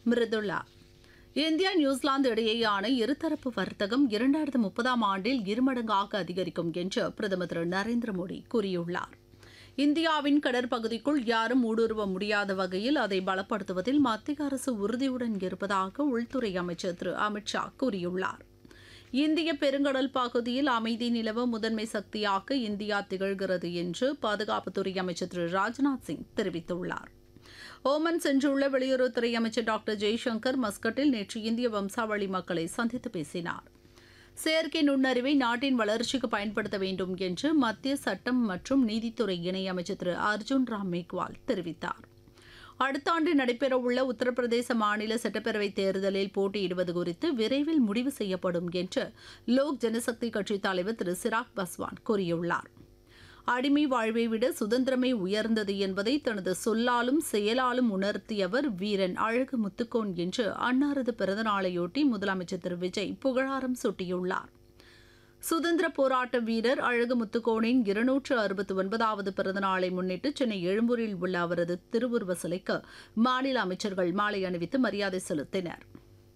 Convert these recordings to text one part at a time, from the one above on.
Mridula India New Zealand இடையேயான இருதரப்பு வர்த்தகம் இரண்டாயிரத்து முப்பதாம் ஆண்டில் இருமடங்காக அதிகரிக்கும் என்று பிரதமர் திரு நரேந்திர மோடி கூறியுள்ளார் இந்தியாவின் கடற்பகுதிக்குள் யாரும் ஊடுருவ முடியாத வகையில் அதை பலப்படுத்துவதில் மத்திய அரசு உறுதியுடன் இருப்பதாக உள்துறை அமைச்சர் திரு அமித்ஷா கூறியுள்ளார் இந்திய பெருங்கடல் பகுதியில் அமைதி நிலவ முதன்மை சக்தியாக இந்தியா திகழ்கிறது என்று பாதுகாப்புத்துறை அமைச்சர் திரு ராஜ்நாத் சிங் தெரிவித்துள்ளார் ஓமன் சென்றுள்ள வெளியுறவுத்துறை அமைச்சர் டாக்டர் ஜெய்சங்கர் மஸ்கட்டில் நேற்று இந்திய வம்சாவளி மக்களை சந்தித்து பேசினார் செயற்கை நுண்ணறிவை நாட்டின் வளர்ச்சிக்கு பயன்படுத்த வேண்டும் என்று மத்திய சட்டம் மற்றும் நீதித்துறை இணையமைச்சர் திரு அர்ஜுன் ராம் மேக்வால் தெரிவித்தார் அடுத்த ஆண்டு நடைபெறவுள்ள உத்தரப்பிரதேச மாநில சட்டப்பேரவை தேர்தலில் போட்டியிடுவது குறித்து விரைவில் முடிவு செய்யப்படும் என்று லோக் ஜனசக்தி கட்சித் தலைவர் திரு சிராக் பஸ்வான் கூறியுள்ளார் அடிமை வாழ்வை விட சுதந்திரமே உயர்ந்தது என்பதை தனது சொல்லாலும் செயலாலும் உணர்த்தியவர் வீரன் அழகு முத்துக்கோன் என்று அன்னாரது பிறந்தநாளையொட்டி முதலமைச்சர் திரு விஜய் புகழாரம் சூட்டியுள்ளார் சுதந்திர போராட்ட வீரர் அழகு முத்துக்கோனின் இருநூற்று அறுபத்தி ஒன்பதாவது பிறந்தநாளை முன்னிட்டு சென்னை எழும்பூரில் உள்ள அவரது திருவுருவ சிலைக்கு மாநில அமைச்சர்கள் மாலை அணிவித்து மரியாதை செலுத்தினர்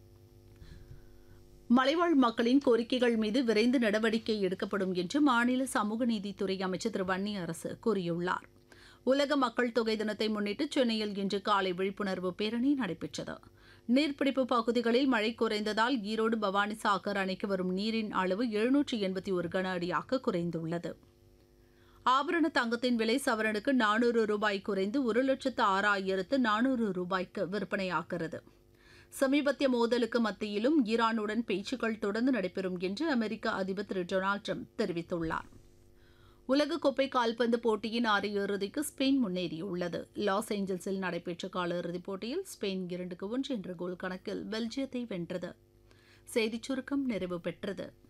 மலைவாழ் மக்களின் கோரிக்கைகள் மீது விரைந்து நடவடிக்கை எடுக்கப்படும் என்று மாநில சமூக நீதித்துறை அமைச்சர் திரு வன்னி அரசு கூறியுள்ளார் உலக மக்கள் தொகை தினத்தை முன்னிட்டு சென்னையில் இன்று காலை விழிப்புணர்வு பேரணி நடைபெற்றது நீர்பிடிப்பு பகுதிகளில் மழை குறைந்ததால் ஈரோடு பவானிசாகர் அணைக்கு வரும் நீரின் அளவு எழுநூற்றி எண்பத்தி ஒரு கன அடியாக குறைந்துள்ளது ஆபரண தங்கத்தின் விலை சவரனுக்கு நானூறு ரூபாய் குறைந்து ஒரு லட்சத்து ஆறாயிரத்து நானூறு ரூபாய்க்கு விற்பனையாகிறது சமீபத்திய மோதலுக்கு மத்தியிலும் ஈரானுடன் பேச்சுக்கள் தொடர்ந்து நடைபெறும் என்று அமெரிக்க அதிபர் திரு டொனால்டு ட்ரம்ப் தெரிவித்துள்ளார் உலகக்கோப்பை கால்பந்து போட்டியின் அரையிறுதிக்கு ஸ்பெயின் முன்னேறியுள்ளது லாஸ் ஏஞ்சல்ஸில் நடைபெற்ற காலிறுதிப் போட்டியில் ஸ்பெயின் இரண்டுக்கு ஒன்று என்ற கோல் கணக்கில் பெல்ஜியத்தை வென்றது செய்திச் சுருக்கம் நிறைவு பெற்றது